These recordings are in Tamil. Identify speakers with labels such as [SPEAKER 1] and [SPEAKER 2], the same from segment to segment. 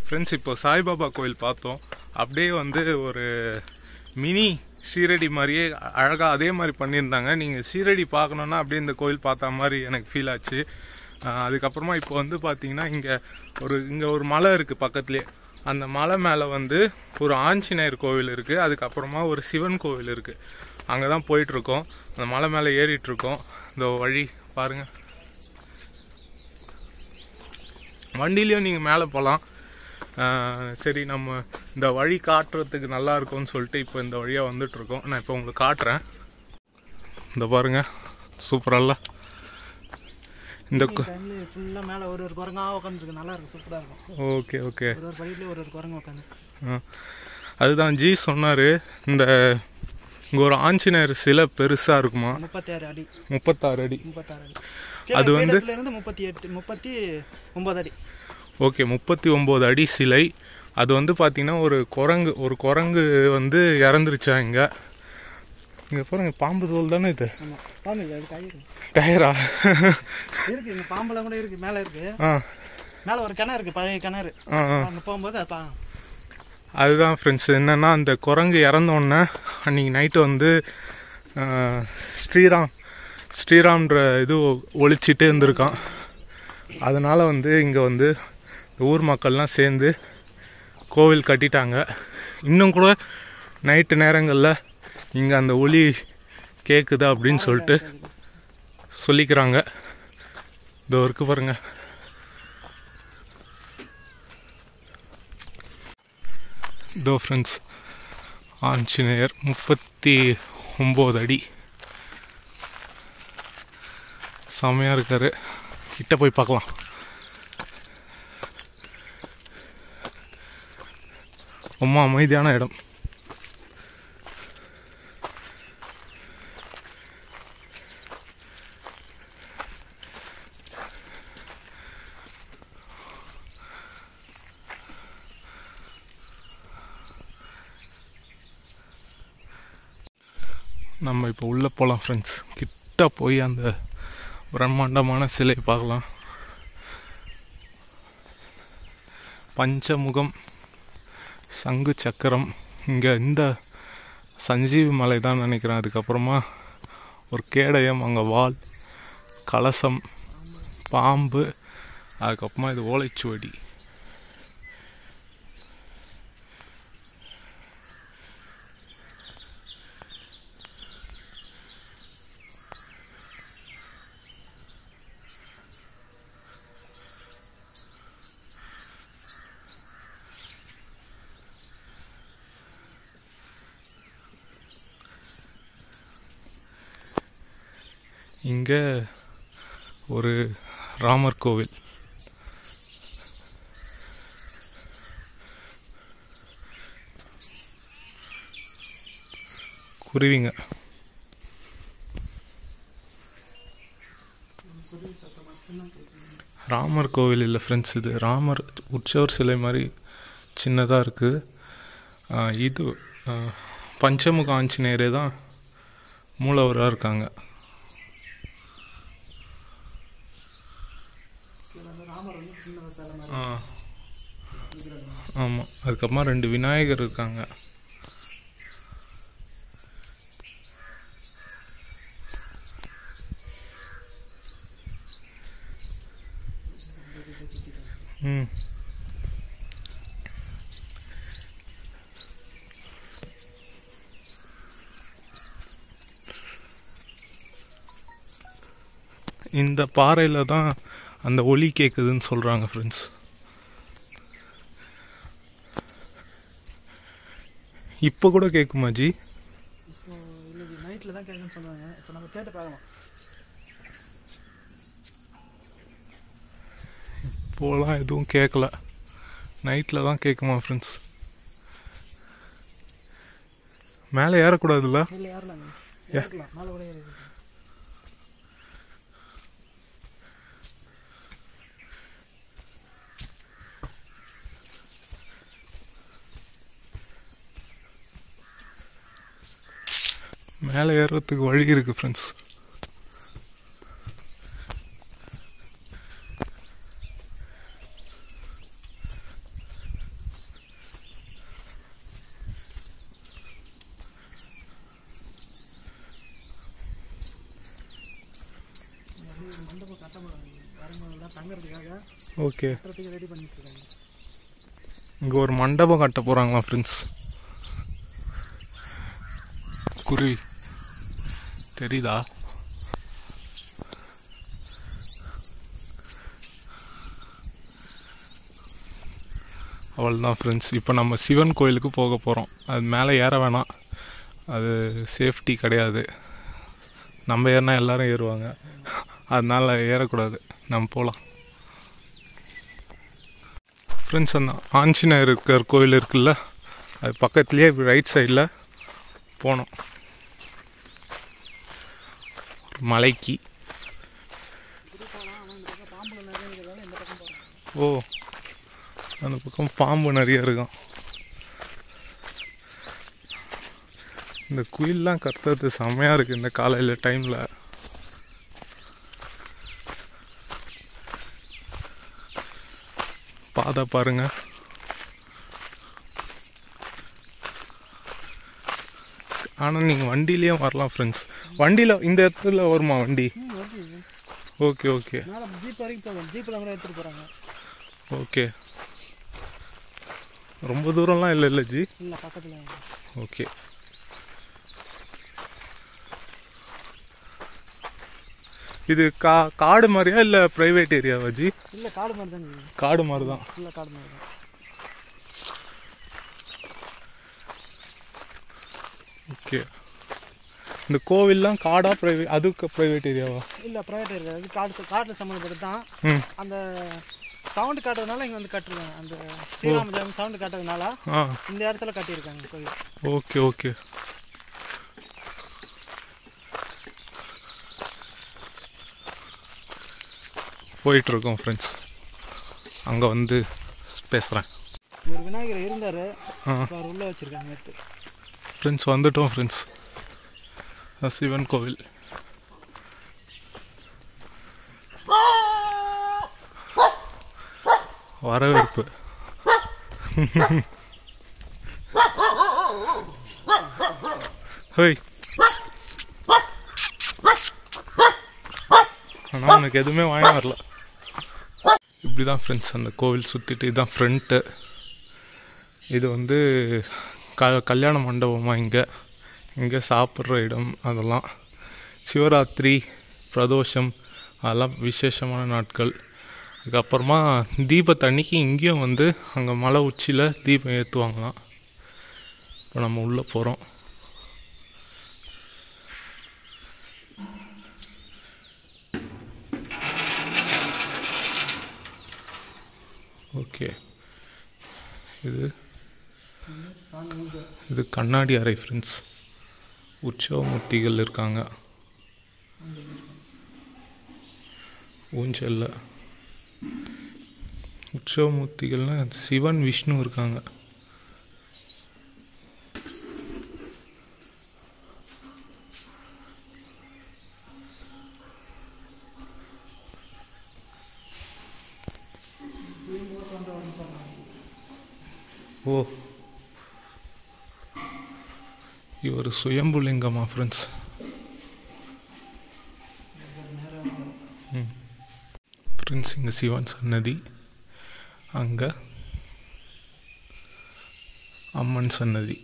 [SPEAKER 1] ஃப்ரெண்ட்ஸ் இப்போ சாய்பாபா கோயில் பார்த்தோம் அப்படியே வந்து ஒரு மினி ஷீரடி மாதிரியே அழகாக அதே மாதிரி பண்ணியிருந்தாங்க நீங்கள் ஷீரடி பார்க்கணுன்னா அப்படியே இந்த கோயில் பார்த்த மாதிரி எனக்கு ஃபீல் ஆச்சு ஆஹ் அதுக்கப்புறமா இப்போ வந்து பார்த்தீங்கன்னா இங்கே ஒரு இங்கே ஒரு மலை இருக்குது பக்கத்துலேயே அந்த மலை மேலே வந்து ஒரு ஆஞ்சநேயர் கோவில் இருக்குது அதுக்கப்புறமா ஒரு சிவன் கோவில் இருக்குது அங்கே தான் போயிட்டுருக்கோம் அந்த மலை மேலே ஏறிட்டுருக்கோம் இந்த வழி பாருங்கள் வண்டிலையும் நீங்கள் மேலே போகலாம் சரி நம்ம இந்த வழி காட்டுறதுக்கு நல்லா இருக்கும்னு சொல்லிட்டு இப்போ இந்த வழியாக வந்துட்டுருக்கோம் நான் இப்போ உங்களுக்கு காட்டுறேன் இந்த பாருங்க சூப்பரல்ல இந்த
[SPEAKER 2] டைம்ல ஃபுல்லாக மேலே ஒரு ஒரு குரங்கா உட்காந்துருக்கு நல்லா இருக்கும் சூப்பராக இருக்கும்
[SPEAKER 1] ஓகே ஓகே
[SPEAKER 2] ஒரு ஒரு படியிலே ஒரு ஒரு குரங்கு உட்காந்து
[SPEAKER 1] ஆ. அதுதான் ஜி சொன்னார் இந்த இங்கே ஒரு ஆஞ்சநேயர் சிலை பெருசாக இருக்குமா
[SPEAKER 2] முப்பத்தாறு அடி
[SPEAKER 1] முப்பத்தாறு அடி
[SPEAKER 2] முப்பத்தாறு அடி
[SPEAKER 1] அது வந்து-
[SPEAKER 2] கீழே இருந்து முப்பத்தி எட்டு முப்பத்தி ஒன்பது அடி
[SPEAKER 1] ஓகே முப்பத்தி ஒம்பது அடி சிலை அது வந்து பார்த்தீங்கன்னா ஒரு குரங்கு ஒரு குரங்கு வந்து இறந்துருச்சா இங்கே இங்கே பாருங்க பாம்பு தோல் தானே இது
[SPEAKER 2] ஆமாம் பாம்பு இல்லை அது கை இருக்கு
[SPEAKER 1] டயரா
[SPEAKER 2] இருக்கு இங்கே பாம்பெல்லாம் கூட இருக்கு மேலே இருக்கு
[SPEAKER 1] ஆ
[SPEAKER 2] மேலே ஒரு கிணறு இருக்கு பழைய கிணறு
[SPEAKER 1] ஆ ஆ
[SPEAKER 2] அங்கே போகும்போது அது பா-
[SPEAKER 1] அதுதான் ஃப்ரெண்ட்ஸ் என்னென்னா அந்த குரங்கு இறந்தோடனே அன்றைக்கி நைட்டு வந்து ஆ, ஸ்ரீராம் ஸ்ரீராம்ன்ற இது ஒழிச்சிட்டே இருந்திருக்கான் அதனால் வந்து இங்கே வந்து இந்த ஊர் மக்கள்லாம் சேர்ந்து கோவில் கட்டிட்டாங்க இன்னும் கூட நைட்டு நேரங்களில் இங்கே அந்த ஒளி கேட்குது அப்படின்னு சொல்லிட்டு சொல்லிக்கிறாங்க இதோ இருக்கு பாருங்க இதோ ஃப்ரெண்ட்ஸ் ஆஞ்சநேயர் முப்பத்தி ஒம்பது அடி செமையாக இருக்காரு கிட்ட போய் பார்க்கலாம் ரொம்ப அமைதியான இடம் நம்ம இப்போ உள்ளே போகலாம் ஃப்ரெண்ட்ஸ் கிட்ட போய் அந்த பிரம்மாண்டமான சிலை பார்க்கலாம் பஞ்சமுகம் சங்கு சக்கரம் இங்கே இந்த சஞ்சீவி மலை தான் நினைக்கிறேன் அதுக்கப்புறமா ஒரு கேடயம் அங்கே வால் கலசம் பாம்பு அதுக்கப்புறமா இது ஓலைச்சுவடி இங்கே ஒரு ராமர் கோவில் குருவிங்க ராமர் கோவில் இல்லை ஃப்ரெண்ட்ஸ் இது ராமர் உற்சவர் சிலை மாதிரி சின்னதாக இருக்குது இது ஆ, பஞ்சமுக ஆஞ்சநேயரே தான் மூலவராக இருக்காங்க
[SPEAKER 2] ராமர் வந்து சின்ன சிலை மாதிரி
[SPEAKER 1] ஆ ஆமாம் அதுக்கப்புறமா ரெண்டு விநாயகர் இருக்காங்க ம் இந்த பாறையில் தான் அந்த ஒலி கேட்குதுன்னு சொல்கிறாங்க ஃப்ரெண்ட்ஸ் இப்போ கூட கேட்குமா ஜி
[SPEAKER 2] இப்போ இல்லை நைட்டில் தான் கேட்குன்னு சொல்லுவாங்க இப்போ நம்ம கேட்டு பார்க்கலாம்
[SPEAKER 1] இப்போலாம் எதுவும் கேட்கல நைட்டில் தான் கேட்குமா ஃப்ரெண்ட்ஸ் மேலே ஏறக்கூடாதுல்ல
[SPEAKER 2] இல்லை ஏறலாங்க ஏறலாம் மேலே கூட ஏறி
[SPEAKER 1] மேலே ஏறுறதுக்கு வழி இருக்கு ஃப்ரெண்ட்ஸ் ஓகே
[SPEAKER 2] கட்டுறதுக்கு ரெடி பண்ணிட்டு இருக்காங்க
[SPEAKER 1] இங்கே ஒரு மண்டபம் கட்ட போகிறாங்களா ஃப்ரெண்ட்ஸ் குருவி தெரியுதா அவ்வளோதான் ஃப்ரெண்ட்ஸ் இப்போ நம்ம சிவன் கோயிலுக்கு போக போகிறோம் அது மேலே ஏற வேணாம் அது சேஃப்டி கிடையாது நம்ம ஏறினா எல்லாரும் ஏறுவாங்க அதனால ஏறக்கூடாது நம்ம போகலாம் ஃப்ரெண்ட்ஸ் அந்த ஆஞ்சநேயர் இருக்கிற கோயில் இருக்குல்ல அது பக்கத்துலேயே ரைட் சைடில் போனோம் மலைக்கு ஓ அந்த பக்கம் பாம்பு நிறைய இருக்கும் இந்த குயில்லாம் கத்துறது செம்மையாக இருக்குது இந்த காலையில் டைமில் பாதை பாருங்க ஆனால் நீங்கள் வண்டியிலேயே வரலாம் ஃப்ரெண்ட்ஸ் வண்டியில் இந்த இடத்துல வருமா வண்டி
[SPEAKER 2] ம் வருது
[SPEAKER 1] ஓகே ஓகே
[SPEAKER 2] மேலே ஜீப் வரைக்கும் போகும் ஜீப்பில் கூட எடுத்துகிட்டு போகிறாங்க
[SPEAKER 1] ஓகே ரொம்ப தூரம்லாம் இல்லை இல்லை ஜி
[SPEAKER 2] இல்லை பக்கத்தில்
[SPEAKER 1] ஓகே இது கா காடு மாதிரியா இல்லை ப்ரைவேட் ஏரியாவா ஜி
[SPEAKER 2] இல்லை காடு மாதிரி தாங்க இது.
[SPEAKER 1] காடு மாதிரி தான்
[SPEAKER 2] ஃபுல்லாக காடு மாதிரி தான்
[SPEAKER 1] ஓகே இந்த கோவில்லாம் காடா ப்ரைவேட் அதுக்கு ப்ரைவேட் ஏரியாவா
[SPEAKER 2] இல்லை ப்ரைவேட் இருக்காது அது காடு காட்டில் சம்மந்தப்பட்டது தான்
[SPEAKER 1] ம்
[SPEAKER 2] அந்த சவுண்டு காட்டுறதுனால இங்கே வந்து கட்டுருக்காங்க அந்த ஸ்ரீராம ஜெயம் சவுண்டு காட்டுறதுனால
[SPEAKER 1] ஆ
[SPEAKER 2] இந்த இடத்துல கட்டியிருக்காங்க கோயில்
[SPEAKER 1] ஓகே ஓகே போயிட்டுருக்கோம் ஃப்ரெண்ட்ஸ் அங்கே வந்து பேசுகிறேன்
[SPEAKER 2] ஒரு விநாயகர் இருந்தார்
[SPEAKER 1] ஆ
[SPEAKER 2] இப்போ அவர் உள்ளே வச்சுருக்காங்க எடுத்து
[SPEAKER 1] ஃப்ரெண்ட்ஸ் வந்துட்டோம் ஃப்ரெண்ட்ஸ் சிவன் கோவில் வரவேற்பு ஹோய் ஆனால் உனக்கு எதுவுமே வாங்கி வரல இப்படி தான் ஃப்ரெண்ட்ஸ் அந்த கோவில் சுற்றிட்டு இதுதான் ஃப்ரண்ட்டு இது வந்து க கல்யாண மண்டபமா இங்கே இங்கே சாப்பிட்ற இடம் அதெல்லாம் சிவராத்திரி பிரதோஷம் அதெல்லாம் விசேஷமான நாட்கள் அதுக்கப்புறமா தீபத்தன்னைக்கு இங்கேயும் வந்து அங்கே மலை உச்சியில் தீபம் ஏற்றுவாங்களாம் இப்போ நம்ம உள்ளே போகிறோம் ஓகே இது இது கண்ணாடி அறை ஃப்ரெண்ட்ஸ் உற்சவமூர்த்திகள் இருக்காங்க ஊஞ்சல்ல உற்சவமூர்த்திகள்னா சிவன் விஷ்ணு இருக்காங்க ஓ இவர் சுயம்புலிங்கமா ஃப்ரெண்ட்ஸ் ஃப்ரெண்ட்ஸ் இங்கே சிவன் சன்னதி அங்கே அம்மன் சன்னதி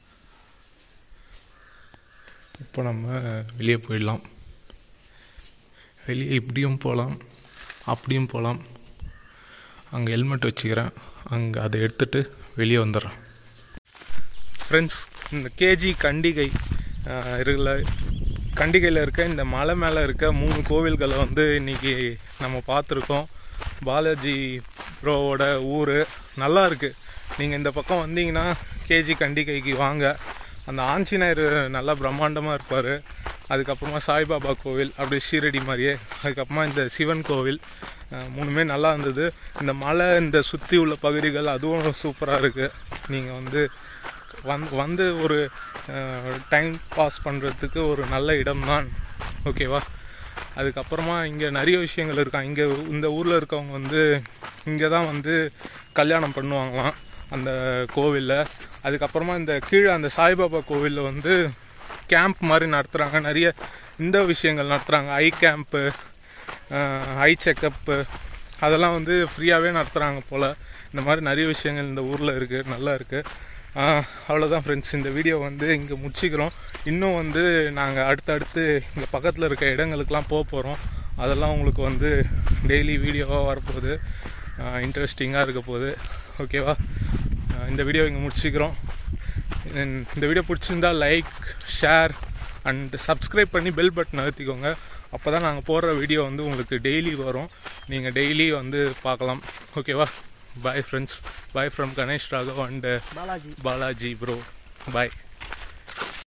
[SPEAKER 1] இப்போ நம்ம வெளியே போயிடலாம் வெளியே இப்படியும் போகலாம் அப்படியும் போகலாம் அங்கே ஹெல்மெட் வச்சுக்கிறேன் அங்கே அதை எடுத்துட்டு வெளியே வந்துடுறேன் ஃப்ரெண்ட்ஸ் இந்த கேஜி கண்டிகை அஹ், இருக்குல்ல கண்டிகையில் இருக்க இந்த மலை மேலே இருக்க மூணு கோவில்களை வந்து இன்னைக்கு நம்ம பார்த்துருக்கோம் பாலாஜி ப்ரோவோட ஊர் நல்லா இருக்குது நீங்கள் இந்த பக்கம் வந்தீங்கன்னா கேஜி கண்டிகைக்கு வாங்க அந்த ஆஞ்சநேயர் நல்லா பிரம்மாண்டமாக இருப்பார் அதுக்கப்புறமா சாய்பாபா கோவில் அப்படி ஷீரடி மாதிரியே அதுக்கப்புறமா இந்த சிவன் கோவில் அஹ், மூணுமே நல்லா இருந்தது இந்த மலை இந்த சுற்றி உள்ள பகுதிகள் அதுவும் சூப்பராக இருக்குது நீங்கள் வந்து வந் வந்து ஒரு டைம் பாஸ் பண்ணுறதுக்கு ஒரு நல்ல இடம்தான் ஓகேவா அதுக்கப்புறமா இங்கே நிறைய விஷயங்கள் இருக்கான் இங்கே இந்த ஊரில் இருக்கவங்க வந்து இங்கே தான் வந்து கல்யாணம் பண்ணுவாங்களாம் அந்த கோவிலில் அதுக்கப்புறமா இந்த கீழே அந்த சாய்பாபா கோவிலில் வந்து கேம்ப் மாதிரி நடத்துகிறாங்க நிறைய இந்த விஷயங்கள் நடத்துகிறாங்க ஐ கேம்ப்பு ஐ செக்கப்பு அதெல்லாம் வந்து ஃப்ரீயாகவே நடத்துகிறாங்க போல் இந்த மாதிரி நிறைய விஷயங்கள் இந்த ஊரில் இருக்குது நல்லா இருக்குது அவ்வளோதான் ஃப்ரெண்ட்ஸ் இந்த வீடியோ வந்து இங்கே முடிச்சுக்கிறோம் இன்னும் வந்து நாங்கள் அடுத்தடுத்து இங்கே பக்கத்தில் இருக்க இடங்களுக்கெல்லாம் போக போகிறோம் அதெல்லாம் உங்களுக்கு வந்து டெய்லி வீடியோவாக வரப்போகுது இன்ட்ரெஸ்டிங்காக இருக்க போகுது ஓகேவா ஆஹ் இந்த வீடியோ இங்கே முடிச்சுக்கிறோம் இந்த- இந்த வீடியோ பிடிச்சிருந்தா லைக் ஷேர் அண்ட் சப்ஸ்கிரைப் பண்ணி பெல் பட்டன் அழுத்திக்கோங்க அப்போ தான் நாங்கள் போடுற வீடியோ வந்து உங்களுக்கு டெய்லி வரும் நீங்கள் டெய்லி வந்து பார்க்கலாம் ஓகேவா bye friends bye from Ganesh Raghav and
[SPEAKER 2] Balaji
[SPEAKER 1] Balaji bro bye